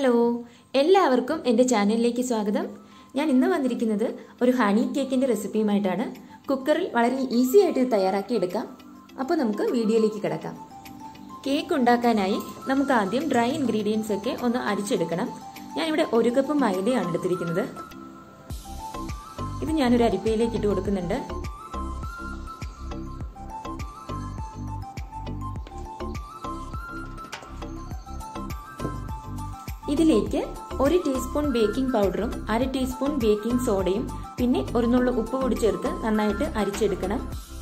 hello എല്ലാവർക്കും എൻ്റെ ചാനലിലേക്ക് സ്വാഗതം ഞാൻ ഇന്ന് വന്നിരിക്കുന്നത് ഒരു ഹണി കേക്കിൻ്റെ റെസിപ്പിയുമായിട്ടാണ് കുക്കറിൽ വളരെ ഈസി ആയിട്ട് ഇത് തയ്യാറാക്കി എടുക്കാം അപ്പോൾ നമുക്ക് വീഡിയോയിലേക്ക് കിടക്കാം കേക്ക് ഉണ്ടാക്കാനായി നമുക്ക് ആദ്യം ഡ്രൈ ഇൻഗ്രീഡിയൻസ് ഒക്കെ ഒന്ന് അരിച്ചെടുക്കണം ഞാനിവിടെ ഒരു കപ്പ് മൈദയാണ് എടുത്തിരിക്കുന്നത് ഇത് ഞാനൊരു അരിപ്പയിലേക്ക് ഇട്ട് കൊടുക്കുന്നുണ്ട് ഇതിലേക്ക് ഒരു ടീസ്പൂൺ ബേക്കിംഗ് പൗഡറും അര ടീസ്പൂൺ ബേക്കിംഗ് സോഡയും പിന്നെ ഒരു നുള്ള ഉപ്പ് കൂടി ചേർത്ത് നന്നായിട്ട് അരിച്ചെടുക്കണം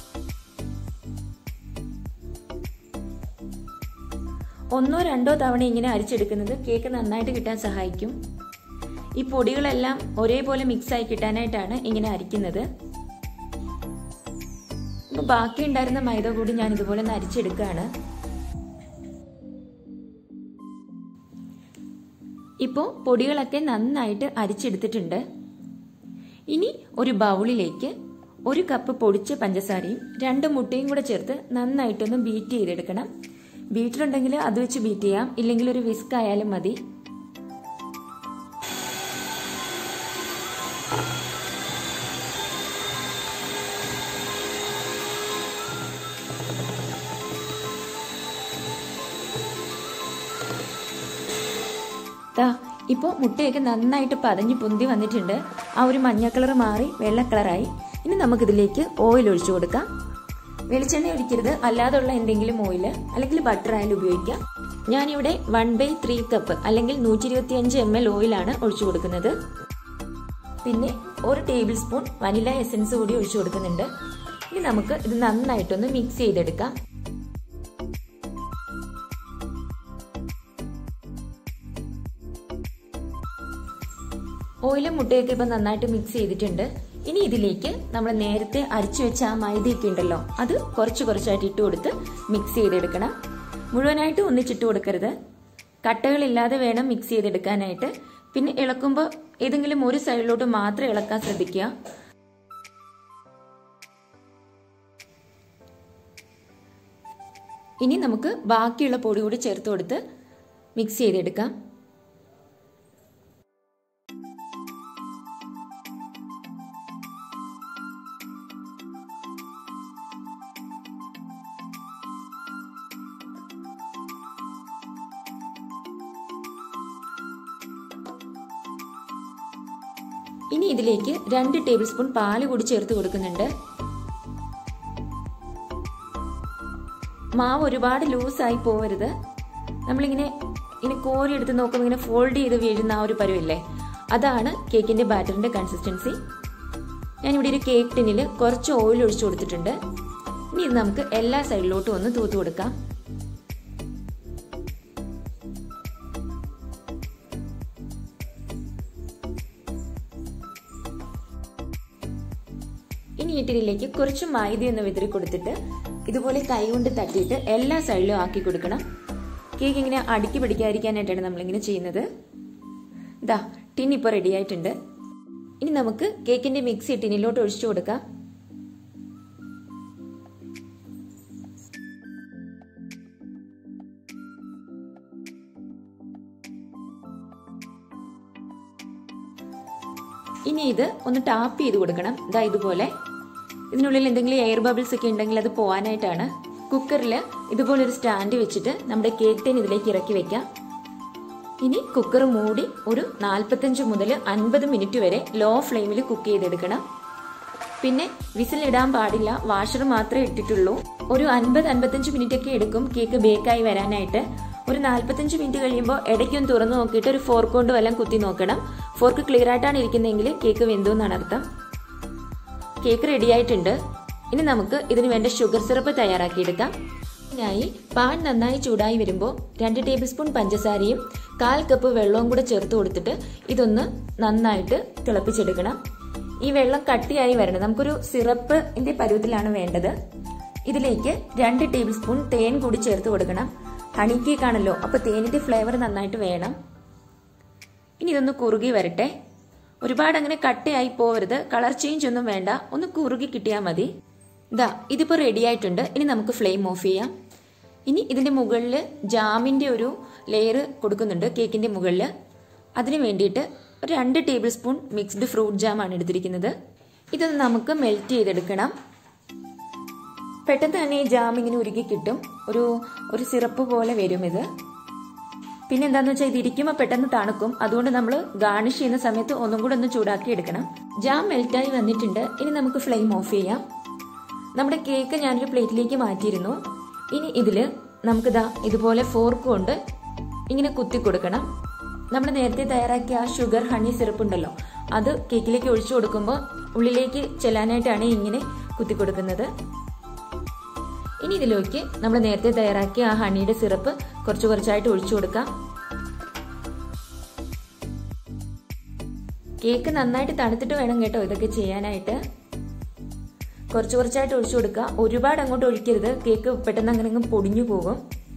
ഒന്നോ രണ്ടോ തവണ ഇങ്ങനെ അരിച്ചെടുക്കുന്നത് കേക്ക് നന്നായിട്ട് കിട്ടാൻ സഹായിക്കും ഈ പൊടികളെല്ലാം ഒരേപോലെ മിക്സ് ആയി കിട്ടാനായിട്ടാണ് ഇങ്ങനെ അരിക്കുന്നത് ബാക്കി ഉണ്ടായിരുന്ന മൈദ കൂടി ഞാൻ ഇതുപോലെ ഒന്ന് അരിച്ചെടുക്കുകയാണ് ഇപ്പോൾ പൊടികളൊക്കെ നന്നായിട്ട് അരിച്ചെടുത്തിട്ടുണ്ട് ഇനി ഒരു ബൗളിലേക്ക് ഒരു കപ്പ് പൊടിച്ച പഞ്ചസാരയും രണ്ട് മുട്ടയും കൂടെ ചേർത്ത് നന്നായിട്ടൊന്ന് ബീറ്റ് ചെയ്തെടുക്കണം ബീറ്റർ ഉണ്ടെങ്കിൽ അത് വെച്ച് ബീറ്റ് ചെയ്യാം ഇല്ലെങ്കിൽ ഒരു വിസ്ക് ആയാലും മതി ദാ ഇപ്പോൾ മുട്ടയൊക്കെ നന്നായിട്ട് പതഞ്ഞ് പൊന്തി വന്നിട്ടുണ്ട് ആ ഒരു മഞ്ഞ കളർ മാറി വെള്ള കളറായി ഇനി നമുക്കിതിലേക്ക് ഓയിൽ ഒഴിച്ചു കൊടുക്കാം വെളിച്ചെണ്ണ ഒഴിക്കരുത് അല്ലാതുള്ള എന്തെങ്കിലും ഓയിൽ അല്ലെങ്കിൽ ബട്ടർ ആയാലും ഉപയോഗിക്കാം ഞാനിവിടെ വൺ ബൈ ത്രീ കപ്പ് അല്ലെങ്കിൽ നൂറ്റി ഇരുപത്തി അഞ്ച് എം എൽ ഓയിലാണ് ഒഴിച്ചു കൊടുക്കുന്നത് പിന്നെ ഒരു ടേബിൾ സ്പൂൺ വനില എസൻസ് കൂടി ഒഴിച്ചു കൊടുക്കുന്നുണ്ട് ഇനി നമുക്ക് ഇത് നന്നായിട്ടൊന്ന് മിക്സ് ചെയ്തെടുക്കാം ഓയിലും മുട്ടയൊക്കെ ഇപ്പം നന്നായിട്ട് മിക്സ് ചെയ്തിട്ടുണ്ട് ഇനി ഇതിലേക്ക് നമ്മൾ നേരത്തെ അരിച്ചു വെച്ച ആ മൈദയൊക്കെ ഉണ്ടല്ലോ അത് കുറച്ച് കുറച്ചായിട്ട് ഇട്ട് കൊടുത്ത് മിക്സ് ചെയ്തെടുക്കണം മുഴുവനായിട്ട് ഒന്നിച്ചിട്ട് കൊടുക്കരുത് കട്ടകളില്ലാതെ വേണം മിക്സ് ചെയ്തെടുക്കാനായിട്ട് പിന്നെ ഇളക്കുമ്പോൾ ഏതെങ്കിലും ഒരു സൈഡിലോട്ട് മാത്രം ഇളക്കാൻ ശ്രദ്ധിക്കുക ഇനി നമുക്ക് ബാക്കിയുള്ള പൊടി കൂടി ചേർത്ത് കൊടുത്ത് മിക്സ് ചെയ്തെടുക്കാം ഇനി ഇതിലേക്ക് രണ്ട് ടേബിൾ സ്പൂൺ പാല് കൂടി ചേർത്ത് കൊടുക്കുന്നുണ്ട് മാവ് ഒരുപാട് ലൂസായി പോവരുത് നമ്മളിങ്ങനെ ഇങ്ങനെ കോരി എടുത്ത് നോക്കുമ്പോൾ ഇങ്ങനെ ഫോൾഡ് ചെയ്ത് വീഴുന്ന ആ ഒരു പരുവില്ലേ അതാണ് കേക്കിന്റെ ബാറ്ററിന്റെ കൺസിസ്റ്റൻസി ഞാനിവിടെ ഒരു കേക്ക് ടിന്നിൽ കുറച്ച് ഓയിൽ ഒഴിച്ചു കൊടുത്തിട്ടുണ്ട് ഇനി ഇത് നമുക്ക് എല്ലാ സൈഡിലോട്ടും ഒന്ന് തൂത്ത് കൊടുക്കാം ഇനി ഇട്ടിലേക്ക് കുറച്ച് മൈദയൊന്ന് വിതറി കൊടുത്തിട്ട് ഇതുപോലെ കൈ കൊണ്ട് തട്ടിയിട്ട് എല്ലാ സൈഡിലും ആക്കി കൊടുക്കണം കേക്ക് ഇങ്ങനെ അടുക്കി പിടിക്കാതിരിക്കാനായിട്ടാണ് നമ്മളിങ്ങനെ ചെയ്യുന്നത് ഇതാ ടിൻ ഇപ്പോൾ റെഡി ആയിട്ടുണ്ട് ഇനി നമുക്ക് കേക്കിന്റെ മിക്സി ടിന്നിലോട്ട് ഒഴിച്ചു കൊടുക്കാം ഇനി ഇത് ഒന്ന് ടാപ്പ് ചെയ്ത് കൊടുക്കണം ഇതാ ഇതുപോലെ ഇതിനുള്ളിൽ എന്തെങ്കിലും എയർ ബബിൾസ് ഒക്കെ ഉണ്ടെങ്കിൽ അത് പോകാനായിട്ടാണ് കുക്കറിൽ ഇതുപോലെ ഒരു സ്റ്റാൻഡ് വെച്ചിട്ട് നമ്മുടെ കേക്ക് ടെൻ ഇതിലേക്ക് ഇറക്കി വെക്കാം ഇനി കുക്കർ മൂടി ഒരു നാൽപ്പത്തഞ്ച് മുതൽ അൻപത് മിനിറ്റ് വരെ ലോ ഫ്ലെയിമിൽ കുക്ക് ചെയ്തെടുക്കണം പിന്നെ വിസിലിടാൻ പാടില്ല വാഷർ മാത്രമേ ഇട്ടിട്ടുള്ളൂ ഒരു അൻപത് അൻപത്തഞ്ച് മിനിറ്റ് ഒക്കെ എടുക്കും കേക്ക് ബേക്കായി വരാനായിട്ട് ഒരു നാൽപ്പത്തഞ്ച് മിനിറ്റ് കഴിയുമ്പോൾ ഇടയ്ക്കൊന്ന് തുറന്നു നോക്കിയിട്ട് ഒരു ഫോർക്ക് കൊണ്ട് വല്ലതും കുത്തി നോക്കണം ഫോർക്ക് ക്ലിയർ ആയിട്ടാണ് ഇരിക്കുന്നതെങ്കിൽ കേക്ക് വെന്തു എന്നാണ് അർത്ഥം കേക്ക് റെഡി ആയിട്ടുണ്ട് ഇനി നമുക്ക് ഇതിന് വേണ്ട ഷുഗർ സിറപ്പ് തയ്യാറാക്കിയെടുക്കാം ഇതിനായി പാൻ നന്നായി ചൂടായി വരുമ്പോൾ രണ്ട് ടേബിൾ സ്പൂൺ പഞ്ചസാരയും കാൽ കപ്പ് വെള്ളവും കൂടെ ചേർത്ത് കൊടുത്തിട്ട് ഇതൊന്ന് നന്നായിട്ട് തിളപ്പിച്ചെടുക്കണം ഈ വെള്ളം കട്ടിയായി വരണം നമുക്കൊരു സിറപ്പിന്റെ പരുവത്തിലാണ് വേണ്ടത് ഇതിലേക്ക് രണ്ട് ടേബിൾ സ്പൂൺ തേൻ കൂടി ചേർത്ത് കൊടുക്കണം ഹണി കേക്ക് ആണല്ലോ അപ്പൊ തേനിന്റെ ഫ്ലേവർ നന്നായിട്ട് വേണം ഇനി ഇതൊന്ന് കുറുകി വരട്ടെ ഒരുപാട് അങ്ങനെ കട്ടയായി പോവരുത് കളർ ചേഞ്ച് ഒന്നും വേണ്ട ഒന്ന് കുറുകി കിട്ടിയാൽ മതി ഇതാ ഇതിപ്പോൾ റെഡി ആയിട്ടുണ്ട് ഇനി നമുക്ക് ഫ്ലെയിം ഓഫ് ചെയ്യാം ഇനി ഇതിന്റെ മുകളിൽ ജാമിന്റെ ഒരു ലെയർ കൊടുക്കുന്നുണ്ട് കേക്കിന്റെ മുകളിൽ അതിന് വേണ്ടിയിട്ട് ഒരു രണ്ട് ടേബിൾ സ്പൂൺ മിക്സ്ഡ് ഫ്രൂട്ട് ജാമാണ് എടുത്തിരിക്കുന്നത് ഇതൊന്ന് നമുക്ക് മെൽറ്റ് ചെയ്തെടുക്കണം പെട്ടെന്ന് തന്നെ ഈ ജാം ഇങ്ങനെ ഉരുകി കിട്ടും ഒരു ഒരു സിറപ്പ് പോലെ വരും ഇത് പിന്നെ എന്താന്ന് വെച്ചാൽ ഇത് ഇരിക്കുമ്പോൾ പെട്ടെന്ന് തണുക്കും അതുകൊണ്ട് നമ്മൾ ഗാർണിഷ് ചെയ്യുന്ന സമയത്ത് ഒന്നും കൂടെ ഒന്ന് ചൂടാക്കി എടുക്കണം ജാം മെൽറ്റായി വന്നിട്ടുണ്ട് ഇനി നമുക്ക് ഫ്ലെയിം ഓഫ് ചെയ്യാം നമ്മുടെ കേക്ക് ഞാനൊരു പ്ലേറ്റിലേക്ക് മാറ്റിയിരുന്നു ഇനി ഇതിൽ നമുക്കിതാ ഇതുപോലെ ഫോർക്ക് കൊണ്ട് ഇങ്ങനെ കുത്തി കൊടുക്കണം നമ്മൾ നേരത്തെ തയ്യാറാക്കിയ ആ ഷുഗർ ഹണി സിറപ്പ് ഉണ്ടല്ലോ അത് കേക്കിലേക്ക് ഒഴിച്ചു കൊടുക്കുമ്പോൾ ഉള്ളിലേക്ക് ചെല്ലാനായിട്ടാണ് ഇങ്ങനെ കുത്തി കൊടുക്കുന്നത് ഇനി ഇതിലേക്ക് നമ്മൾ നേരത്തെ തയ്യാറാക്കിയ ആ ഹണിയുടെ സിറപ്പ് കുറച്ച് കുറച്ചായിട്ട് ഒഴിച്ചു കൊടുക്കാം കേക്ക് നന്നായിട്ട് തണുത്തിട്ട് വേണം കേട്ടോ ഇതൊക്കെ ചെയ്യാനായിട്ട് കുറച്ച് കുറച്ചായിട്ട് ഒഴിച്ചു കൊടുക്കുക ഒരുപാട് അങ്ങോട്ട് ഒഴിക്കരുത് കേക്ക് പെട്ടെന്ന് അങ്ങനെ അങ്ങ് പൊടിഞ്ഞു പോകും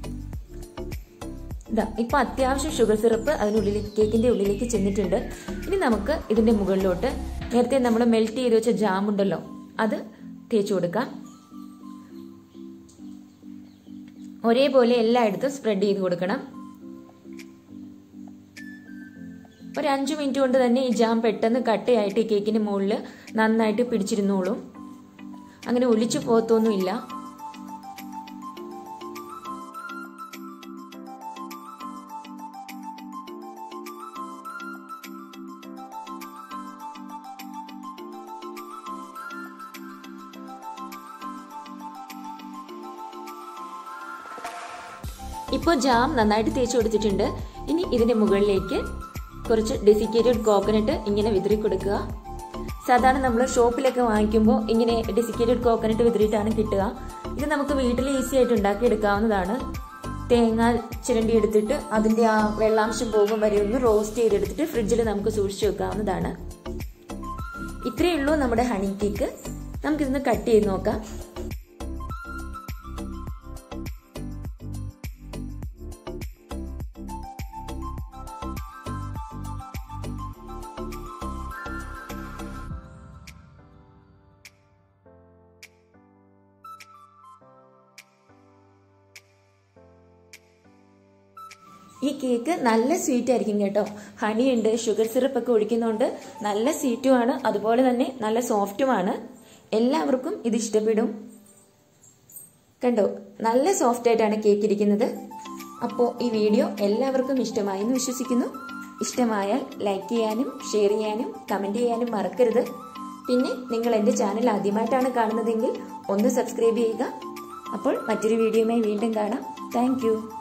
ഇതാ ഇപ്പൊ അത്യാവശ്യം ഷുഗർ സിറപ്പ് അതിനുള്ളിലേക്ക് കേക്കിന്റെ ഉള്ളിലേക്ക് ചെന്നിട്ടുണ്ട് ഇനി നമുക്ക് ഇതിന്റെ മുകളിലോട്ട് നേരത്തെ നമ്മൾ മെൽറ്റ് ചെയ്ത് വെച്ച ജാം ഉണ്ടല്ലോ അത് തേച്ചു കൊടുക്കാം ഒരേപോലെ എല്ലായിടത്തും സ്പ്രെഡ് ചെയ്ത് കൊടുക്കണം ഒരു അഞ്ചു മിനിറ്റ് കൊണ്ട് തന്നെ ഈ ജാം പെട്ടെന്ന് കട്ടയായിട്ട് ഈ കേക്കിന് മുകളിൽ നന്നായിട്ട് പിടിച്ചിരുന്നോളും അങ്ങനെ ഒലിച്ചു പോകത്തൊന്നുമില്ല ഇപ്പോൾ ജാം നന്നായിട്ട് തേച്ച് കൊടുത്തിട്ടുണ്ട് ഇനി ഇതിന്റെ മുകളിലേക്ക് കുറച്ച് ഡെസിക്കേറ്റഡ് കോക്കനട്ട് ഇങ്ങനെ വിതറി കൊടുക്കുക സാധാരണ നമ്മൾ ഷോപ്പിലൊക്കെ വാങ്ങിക്കുമ്പോൾ ഇങ്ങനെ ഡെസിക്കേറ്റഡ് കോക്കനട്ട് വിതറിയിട്ടാണ് കിട്ടുക ഇത് നമുക്ക് വീട്ടിൽ ഈസി ആയിട്ട് ഉണ്ടാക്കിയെടുക്കാവുന്നതാണ് തേങ്ങ ചിരണ്ടി എടുത്തിട്ട് അതിന്റെ ആ വെള്ളാംശം പോകും വരെ ഒന്ന് റോസ്റ്റ് ചെയ്തെടുത്തിട്ട് ഫ്രിഡ്ജിൽ നമുക്ക് സൂക്ഷിച്ചു വെക്കാവുന്നതാണ് ഇത്രയേ ഉള്ളൂ നമ്മുടെ ഹണി കേക്ക് നമുക്കിതൊന്ന് കട്ട് ചെയ്ത് നോക്കാം ഈ കേക്ക് നല്ല സ്വീറ്റ് ആയിരിക്കും കേട്ടോ ഹണി ഉണ്ട് ഷുഗർ സിറപ്പ് ഒക്കെ ഒഴിക്കുന്നതുകൊണ്ട് നല്ല സ്വീറ്റുമാണ് അതുപോലെ തന്നെ നല്ല സോഫ്റ്റുമാണ് എല്ലാവർക്കും ഇത് ഇഷ്ടപ്പെടും കണ്ടോ നല്ല സോഫ്റ്റ് ആയിട്ടാണ് കേക്ക് ഇരിക്കുന്നത് അപ്പോൾ ഈ വീഡിയോ എല്ലാവർക്കും ഇഷ്ടമായി എന്ന് വിശ്വസിക്കുന്നു ഇഷ്ടമായാൽ ലൈക്ക് ചെയ്യാനും ഷെയർ ചെയ്യാനും കമൻറ്റ് ചെയ്യാനും മറക്കരുത് പിന്നെ നിങ്ങൾ എൻ്റെ ചാനൽ ആദ്യമായിട്ടാണ് കാണുന്നതെങ്കിൽ ഒന്ന് സബ്സ്ക്രൈബ് ചെയ്യുക അപ്പോൾ മറ്റൊരു വീഡിയോയുമായി വീണ്ടും കാണാം താങ്ക്